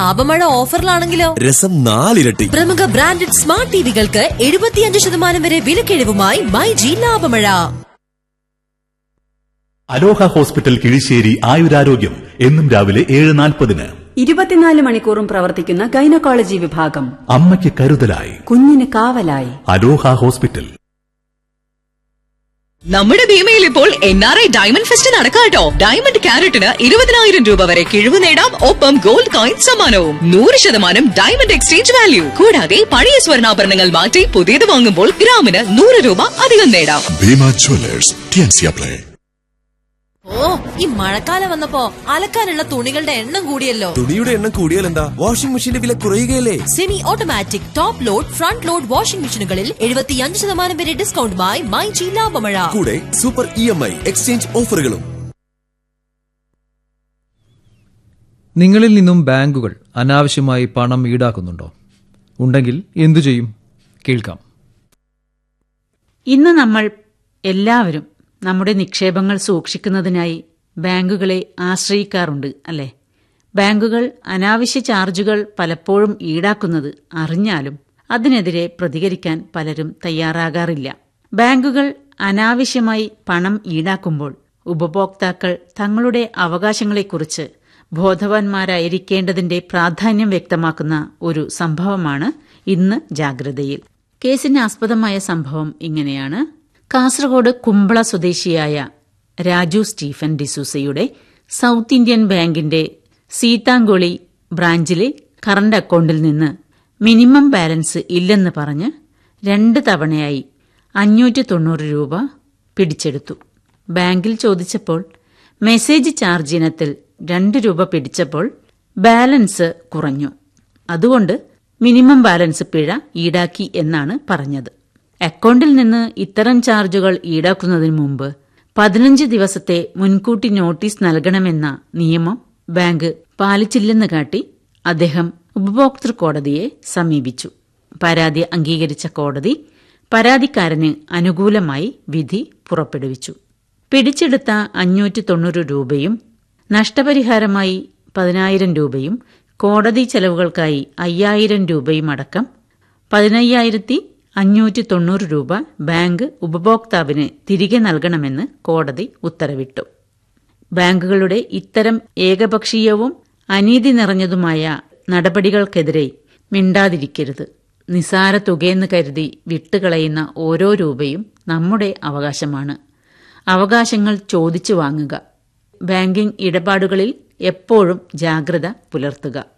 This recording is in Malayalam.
ലാഭമഴ ഓഫറിലാണെങ്കിലോ രസം നാലിരട്ടി പ്രമുഖ ബ്രാൻഡഡ് സ്മാർട്ട് ടിവികൾക്ക് എഴുപത്തിയഞ്ച് ശതമാനം വരെ വിലക്കിഴിവുമായി മൈ ജി ലാഭമഴ അലോഹ ഹോസ്പിറ്റൽ കിഴിശ്ശേരി ആയുരാരോഗ്യം എന്നും രാവിലെ ഏഴ് നാൽപ്പതിന് ഇരുപത്തിനാല് മണിക്കൂറും പ്രവർത്തിക്കുന്ന ഗൈനക്കോളജി വിഭാഗം അമ്മയ്ക്ക് കരുതലായി കുഞ്ഞിന് കാവലായി അലോഹ ഹോസ്പിറ്റൽ നമ്മുടെ ഭീമയിൽ ഇപ്പോൾ N R I diamond fest നടക്കാട്ടോ ഡയമണ്ട് ക്യാരറ്റിന് ഇരുപതിനായിരം രൂപ വരെ കിഴിവ് നേടാം ഒപ്പം ഗോൾഡ് കോയിൻ സമ്മാനവും നൂറ് ശതമാനം ഡയമണ്ട് എക്സ്ചേഞ്ച് വാല്യൂ കൂടാതെ പഴയ സ്വർണ്ണാഭരണങ്ങൾ മാറ്റി പുതിയത് വാങ്ങുമ്പോൾ ഗ്രാമിന് നൂറ് രൂപ അധികം നേടാം ഭീമ ജ്വല്ലേഴ്സ് ടിയൻസിയ പ്ലേ ഓ ഈ മഴക്കാലം വന്നപ്പോ അലക്കാനുള്ള തുണികളുടെ എണ്ണം കൂടിയല്ലോ തുണിയുടെ എണ്ണം കൂടിയാൽ എന്താ വാഷിംഗ് മെഷീന്റെ വില കുറയുകയല്ലേ semi automatic top load front load washing മെഷീനുകളിൽ എഴുപത്തിയഞ്ച് ശതമാനം വരെ ഡിസ്കൗണ്ടുമായി മൈ ജി ലാഭമഴ കൂടെ super E M I exchange ഓഫറുകളും നിങ്ങളിൽ നിന്നും ബാങ്കുകൾ അനാവശ്യമായി പണം ഈടാക്കുന്നുണ്ടോ ഉണ്ടെങ്കിൽ എന്തു ചെയ്യും കേൾക്കാം ഇന്ന് നമ്മൾ എല്ലാവരും നമ്മുടെ നിക്ഷേപങ്ങൾ സൂക്ഷിക്കുന്നതിനായി ബാങ്കുകളെ ആശ്രയിക്കാറുണ്ട് അല്ലേ ബാങ്കുകൾ അനാവശ്യ ചാർജുകൾ പലപ്പോഴും ഈടാക്കുന്നത് അറിഞ്ഞാലും അതിനെതിരെ പ്രതികരിക്കാൻ പലരും തയ്യാറാകാറില്ല ബാങ്കുകൾ അനാവശ്യമായി പണം ഈടാക്കുമ്പോൾ ഉപഭോക്താക്കൾ തങ്ങളുടെ അവകാശങ്ങളെക്കുറിച്ച് ബോധവാന്മാരായിരിക്കേണ്ടതിന്റെ പ്രാധാന്യം വ്യക്തമാക്കുന്ന ഒരു സംഭവമാണ് ഇന്ന് ജാഗ്രതയിൽ കേസിന് ആസ്പദമായ സംഭവം ഇങ്ങനെയാണ് കാസർഗോഡ് കുമ്പള സ്വദേശിയായ രാജു സ്റ്റീഫൻ ഡിസൂസയുടെ സൗത്ത് ഇന്ത്യൻ ബാങ്കിന്റെ സീതാങ്കുളി ബ്രാഞ്ചിലെ കറന്റ് അക്കൗണ്ടിൽ നിന്ന് മിനിമം ബാലൻസ് ഇല്ലെന്ന് പറഞ്ഞ് രണ്ട് തവണയായി അഞ്ഞൂറ്റി തൊണ്ണൂറ് രൂപ പിടിച്ചെടുത്തു ബാങ്കിൽ ചോദിച്ചപ്പോൾ മെസ്സേജ് ചാർജ് ഇനത്തിൽ രണ്ട് രൂപ പിടിച്ചപ്പോൾ ബാലൻസ് കുറഞ്ഞു അതുകൊണ്ട് മിനിമം ബാലൻസ് പിഴ ഈടാക്കി എന്നാണ് പറഞ്ഞത് അക്കൗണ്ടിൽ നിന്ന് ഇത്തരം ചാർജുകൾ ഈടാക്കുന്നതിന് മുമ്പ് പതിനഞ്ച് ദിവസത്തെ മുൻകൂട്ടി നോട്ടീസ് നൽകണമെന്ന നിയമം ബാങ്ക് പാലിച്ചില്ലെന്ന് കാട്ടി അദ്ദേഹം ഉപഭോക്തൃ കോടതിയെ സമീപിച്ചു പരാതി അംഗീകരിച്ച കോടതി പരാതിക്കാരന് അനുകൂലമായി വിധി പുറപ്പെടുവിച്ചു പിടിച്ചെടുത്ത അഞ്ഞൂറ്റി തൊണ്ണൂറ് രൂപയും നഷ്ടപരിഹാരമായി പതിനായിരം രൂപയും കോടതി ചെലവുകൾക്കായി അയ്യായിരം രൂപയും അടക്കം പതിനയ്യായിരത്തി അഞ്ഞൂറ്റി തൊണ്ണൂറ് രൂപ ബാങ്ക് ഉപഭോക്താവിന് തിരികെ നൽകണമെന്ന് കോടതി ഉത്തരവിട്ടു ബാങ്കുകളുടെ ഇത്തരം ഏകപക്ഷീയവും അനീതി നിറഞ്ഞതുമായ നടപടികൾക്കെതിരെ മിണ്ടാതിരിക്കരുത് നിസാര തുകയെന്ന് കരുതി വിട്ടുകളയുന്ന ഓരോ രൂപയും നമ്മുടെ അവകാശമാണ് അവകാശങ്ങൾ ചോദിച്ചു വാങ്ങുക ബാങ്കിംഗ് ഇടപാടുകളിൽ എപ്പോഴും ജാഗ്രത പുലർത്തുക